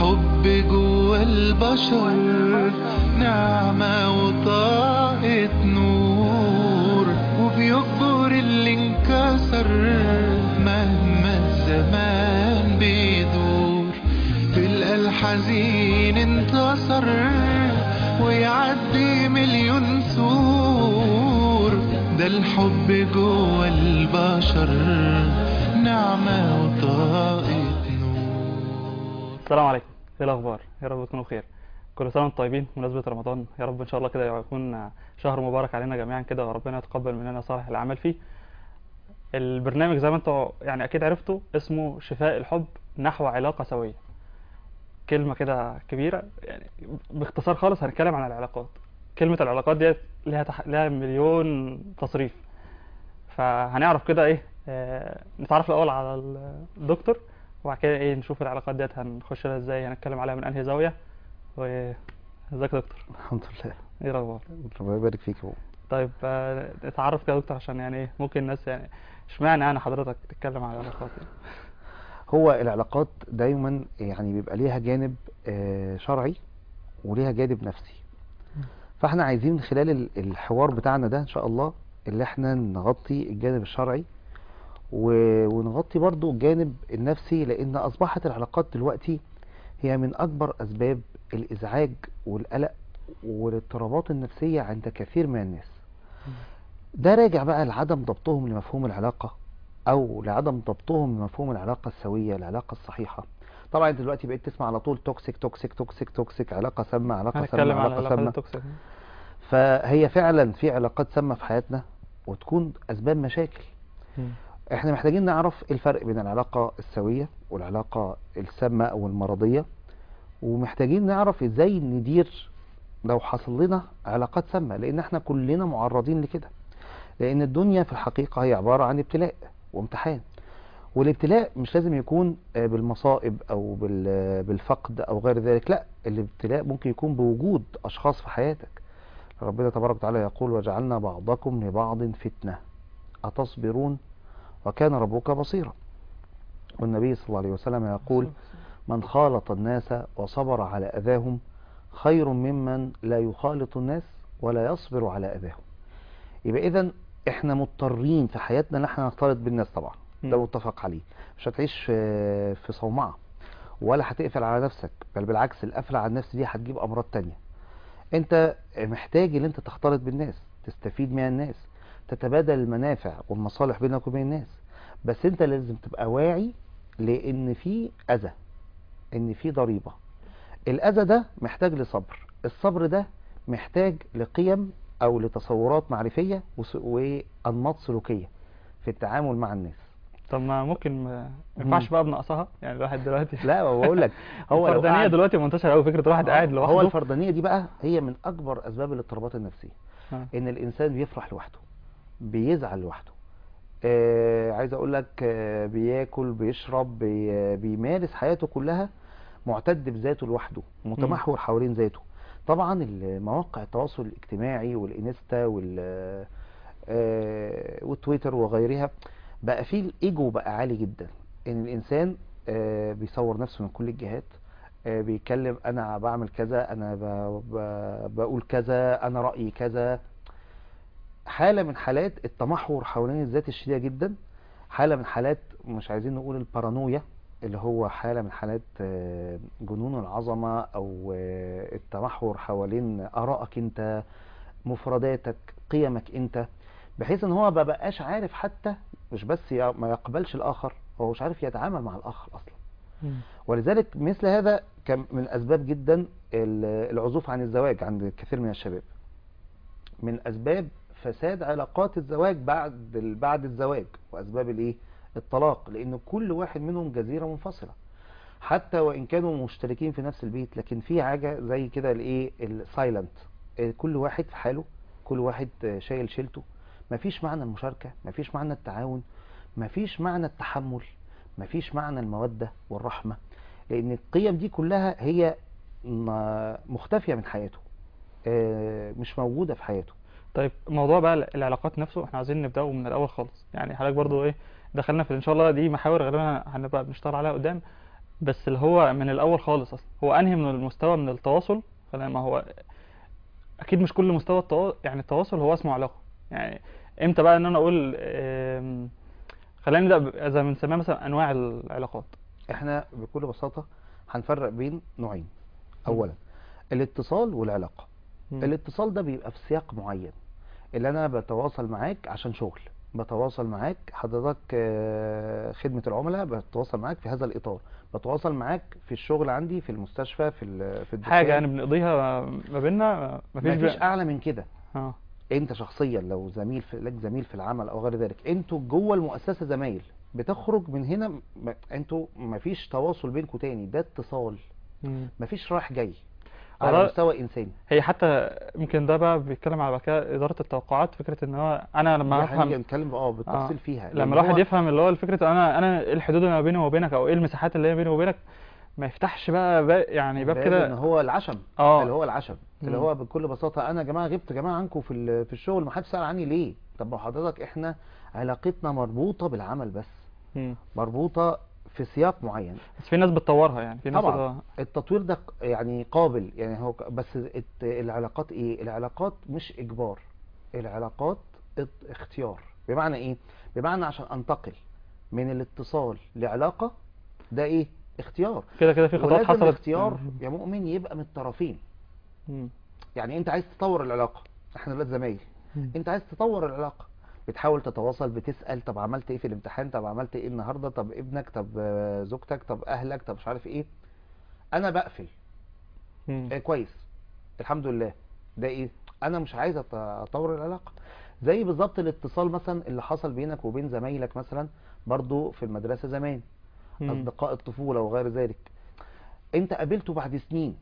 الحب جوا البشر نعمة وطاقة نور وبيكبر اللي انكسر مهما الزمان بيدور تلقى الحزين انتصر ويعدي مليون سور ده الحب جوا البشر نعمة وطاقة نور السلام عليكم ايه الاخبار يا رب تكونوا بخير كل سنه وانتم طيبين بمناسبه رمضان يا رب ان شاء الله كده يكون شهر مبارك علينا جميعا كده وربنا يتقبل مننا صالح الاعمال فيه البرنامج زي ما انتم يعني اكيد عرفتوا اسمه شفاء الحب نحو علاقه سويه كلمه كده كبيره يعني باختصار خالص هنتكلم عن العلاقات كلمه العلاقات ديت لها تح... لها مليون تصريف فهنعرف كده ايه آه... نتعرف الاول على الدكتور وبعد كده ايه نشوف العلاقات ديت هنخش لها ازاي هنتكلم عليها من انهي زاويه و ازيك يا دكتور الحمد لله ايه الاخبار ربنا يبارك فيك يا بابا. طيب آه، اتعرف كده يا دكتور عشان يعني ايه ممكن الناس يعني اشمعنى يعني حضرتك تتكلم عن العلاقات يعني هو العلاقات دايما يعني بيبقى ليها جانب آه، شرعي وليها جانب نفسي فاحنا عايزين من خلال ال- الحوار بتاعنا ده ان شاء الله اللي احنا نغطي الجانب الشرعي و- ونغطي برضو الجانب النفسي لان اصبحت العلاقات دلوقتي هي من اكبر اسباب الازعاج والقلق والاضطرابات النفسية عند كثير من الناس ده راجع بقى لعدم ضبطهم لمفهوم العلاقة او لعدم ضبطهم لمفهوم العلاقة السوية العلاقة الصحيحة طبعا انت دلوقتي بقيت تسمع على طول توكسيك توكسيك توكسيك توكسيك علاقة سامة علاقة هنتكلم سامة عن علاقة العلاقات سامة التوكسيك فهي فعلا في علاقات سامة في حياتنا وتكون اسباب مشاكل احنا محتاجين نعرف الفرق بين العلاقة السوية والعلاقة السامة او المرضية ومحتاجين نعرف ازاي ندير لو حصل لنا علاقات سامة لان احنا كلنا معرضين لكده لان الدنيا في الحقيقة هي عبارة عن ابتلاء وامتحان والابتلاء مش لازم يكون آه، بالمصائب او بال- بالفقد او غير ذلك لا الابتلاء ممكن يكون بوجود اشخاص في حياتك ربنا تبارك وتعالى يقول وجعلنا بعضكم لبعض فتنة أتصبرون وكان ربك بصيرا والنبي صلى الله عليه وسلم يقول من خالط الناس وصبر على أذاهم خير ممن لا يخالط الناس ولا يصبر على أذاهم يبقى إذا احنا مضطرين في حياتنا ان احنا نختلط بالناس طبعا ده مم. متفق عليه مش هتعيش في في صومعة ولا هتقفل على نفسك بل بالعكس القفلة على النفس دي هتجيب أمراض تانية انت محتاج ان انت تختلط بالناس تستفيد من الناس تتبادل المنافع والمصالح بينك وبين الناس بس انت لازم تبقى واعي لان في اذى ان في ضريبة الاذى ده محتاج لصبر الصبر ده محتاج لقيم او لتصورات معرفية وس- وانماط سلوكية في التعامل مع الناس طب ما ممكن ما ما ينفعش بقى بنقصها يعني الواحد دلوقتي لا بقول لك هو لو الفردانيه قعد- دلوقتي منتشره قوي فكره الواحد قاعد لوحده هو الفردانية دي بقى هي من اكبر اسباب الاضطرابات النفسية آه. ان الانسان بيفرح لوحده بيزعل لوحده آه عايز اقول لك آه بياكل بيشرب بي بيمارس حياته كلها معتد بذاته لوحده متمحور حوالين ذاته طبعا مواقع التواصل الاجتماعي والانستا وال آه والتويتر وغيرها بقى فيه الايجو بقى عالي جدا ان الانسان آه بيصور نفسه من كل الجهات آه بيتكلم انا بعمل كذا انا ب... ب... بقول كذا انا رأيي كذا حالة من حالات التمحور حوالين الذات الشديدة جدا حالة من حالات مش عايزين نقول البارانويا اللي هو حالة من حالات آه، جنون العظمة او آه، التمحور حوالين ارائك انت مفرداتك قيمك انت بحيث ان هو ما بقاش عارف حتى مش بس ي- ما يقبلش الاخر هو مش عارف يتعامل مع الاخر اصلا مم. ولذلك مثل هذا كان من اسباب جدا ال- العزوف عن الزواج عند كثير من الشباب من اسباب فساد علاقات الزواج بعد ال- بعد الزواج واسباب الايه الطلاق لان كل واحد منهم جزيرة منفصلة حتى وان كانوا مشتركين في نفس البيت لكن في حاجة زي كده الايه السايلنت كل واحد في حاله كل واحد آه، شايل شيلته مفيش معنى المشاركة مفيش معنى التعاون مفيش معنى التحمل مفيش معنى المودة والرحمة لان القيم دي كلها هي م- مختفية من حياته آه، مش موجودة في حياته طيب موضوع بقى العلاقات نفسه احنا عايزين نبداه من الاول خالص يعني حضرتك برضو ايه دخلنا في ان شاء الله دي محاور غالبا هنبقى بنشتغل عليها قدام بس اللي هو من الاول خالص اصلا هو انهي من المستوى من التواصل فلما هو اكيد مش كل مستوى التواصل يعني التواصل هو اسمه علاقه يعني امتى بقى ان انا اقول آم، خلينا نبدا ب- زي ما بنسميها مثلا انواع العلاقات احنا بكل بساطة هنفرق بين نوعين اولا الاتصال والعلاقة مم. الاتصال ده بيبقى في سياق معين اللي انا بتواصل معاك عشان شغل بتواصل معاك حضرتك آه، خدمة العملاء بتواصل معاك في هذا الإطار بتواصل معاك في الشغل عندي في المستشفى في ال- في الدكان حاجه يعني بنقضيها ما بيننا مفيش مفيش بقى- أعلى من كده اه انت شخصيا لو زميل في لك زميل في العمل او غير ذلك انتوا جوه المؤسسه زمايل بتخرج من هنا م- انتوا مفيش تواصل بينكم تاني ده اتصال مم. مفيش رايح جاي على والله- مستوى انساني هي حتى يمكن ده بقى بيتكلم على بقى كده اداره التوقعات فكره ان هو انا لما دي هنيجي افهم نتكلم اه بالتفصيل فيها لما لأن الواحد هو- يفهم اللي هو الفكره انا انا ايه الحدود اللي ما بيني وبينك او ايه المساحات اللي هي بيني وبينك ما يفتحش بقى, بقى يعني باب باب ان كده هو العشم اه اللي هو العشم اللي مم. هو بكل بساطه انا يا جماعه غبت يا جماعه عنكم في ال- في الشغل ما حدش سال عني ليه طب ما حضرتك احنا علاقتنا مربوطه بالعمل بس مم. مربوطه في سياق معين بس في ناس بتطورها يعني في ناس طبعا بت- التطوير ده ق- يعني قابل يعني هو ك- بس الت- العلاقات ايه العلاقات مش اجبار العلاقات ات- اختيار بمعنى ايه بمعنى عشان انتقل من الاتصال لعلاقة ده ايه اختيار كده كده في خطوات ولازم حصلت الاختيار مم. يا مؤمن يبقى من الطرفين مم. يعني انت عايز تطور العلاقة احنا دلوقتي زمايل مم. انت عايز تطور العلاقة بتحاول تتواصل بتسأل طب عملت ايه في الامتحان طب عملت ايه النهاردة طب ابنك طب آه، زوجتك طب اهلك طب مش عارف ايه انا بقفل مم. ايه كويس الحمد لله ده ايه انا مش عايز أط- اطور العلاقة زي بالظبط الاتصال مثلا اللي حصل بينك وبين زمايلك مثلا برضو في المدرسة زمان مم. اصدقاء الطفولة وغير ذلك انت قابلته بعد سنين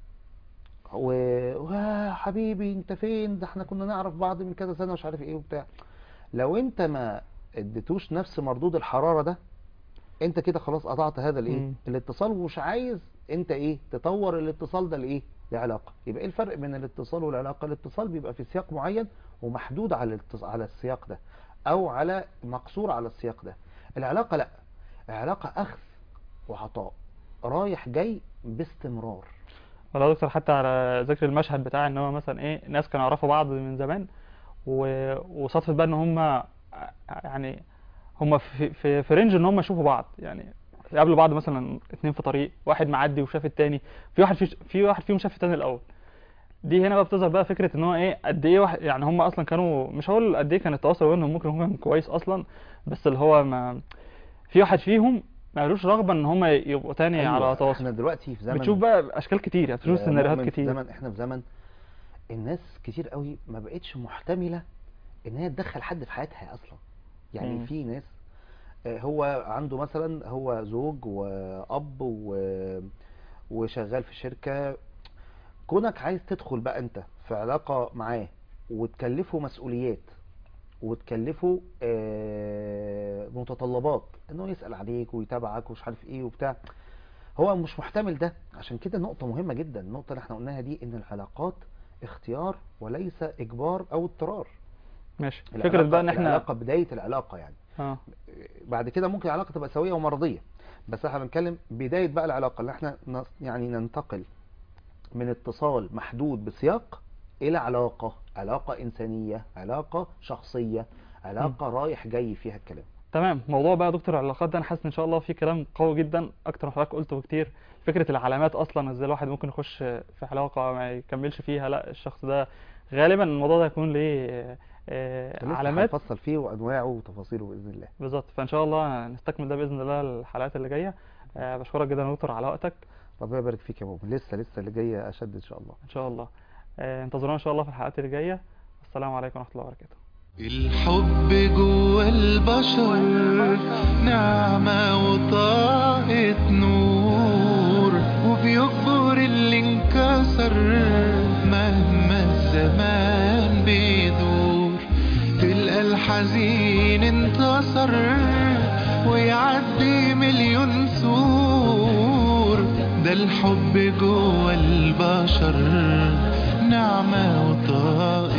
و واه حبيبي انت فين ده احنا كنا نعرف بعض من كذا سنة مش عارف ايه وبتاع لو انت ما اديتوش نفس مردود الحرارة ده انت كده خلاص قطعت هذا الايه مم. الاتصال ومش عايز انت ايه تطور الاتصال ده لايه لعلاقة يبقى ايه الفرق بين الاتصال والعلاقة الاتصال بيبقى في سياق معين ومحدود على الاتص... على السياق ده او على مقصور على السياق ده العلاقة لا العلاقة اخذ وعطاء رايح جاي باستمرار والله يا دكتور حتى على ذكر المشهد بتاع ان هو مثلا ايه ناس كانوا يعرفوا بعض من زمان و... وصدفة بقى ان هم يعني هم في في, في رينج ان هم يشوفوا بعض يعني يقابلوا بعض مثلا اتنين في طريق واحد معدي وشاف التاني في واحد في, في واحد فيهم شاف التاني الاول دي هنا بقى بتظهر بقى فكرة ان هو ايه قد ايه واحد يعني هم اصلا كانوا مش هقول قد ايه كان التواصل بينهم ممكن يكون كويس اصلا بس اللي هو ما في واحد فيهم ما قالوش رغبة ان هم يبقوا تاني أيوة، على تواصل احنا دلوقتي في زمن بتشوف بقى اشكال كتير يعني بتشوف يا سيناريوهات مؤمن في كتير زمن احنا في زمن الناس كتير قوي ما بقتش محتملة ان هي تدخل حد في حياتها اصلا يعني مم. في ناس آه، هو عنده مثلا هو زوج واب و... وشغال في شركة كونك عايز تدخل بقى انت في علاقة معاه وتكلفه مسؤوليات وتكلفه آه، متطلبات انه يسأل عليك ويتابعك ومش عارف ايه وبتاع هو مش محتمل ده عشان كده نقطة مهمة جدا النقطة اللي احنا قلناها دي ان العلاقات اختيار وليس اجبار او اضطرار ماشي فكرة بقى ان احنا العلاقة بداية العلاقة يعني اه بعد كده ممكن العلاقة تبقى سوية ومرضية بس احنا بنتكلم بداية بقى العلاقة اللي احنا نص- يعني ننتقل من اتصال محدود بسياق الى علاقة علاقة انسانية علاقة شخصية علاقة رايح جاي فيها الكلام تمام موضوع بقى يا دكتور العلاقات ده انا حاسس ان شاء الله في كلام قوي جدا اكتر من حضرتك قلته بكتير فكرة العلامات اصلا ازاي الواحد ممكن يخش في علاقة ما يكملش فيها لا الشخص ده غالبا الموضوع ده هيكون ليه آه، لسه علامات هنفصل فيه وانواعه وتفاصيله باذن الله بالظبط فان شاء الله نستكمل ده باذن الله الحلقات اللي جايه آه، بشكرك جدا يا دكتور على وقتك ربنا يبارك فيك يا مؤمن لسه لسه اللي جايه اشد ان شاء الله ان شاء الله آه، انتظرونا ان شاء الله في الحلقات اللي جايه السلام عليكم ورحمه الله وبركاته الحب جوا البشر نعمة وطاقة نور وبيكبر اللي انكسر مهما الزمان بيدور تلقى الحزين انتصر ويعدي مليون سور ده الحب جوا البشر نعمة وطاقة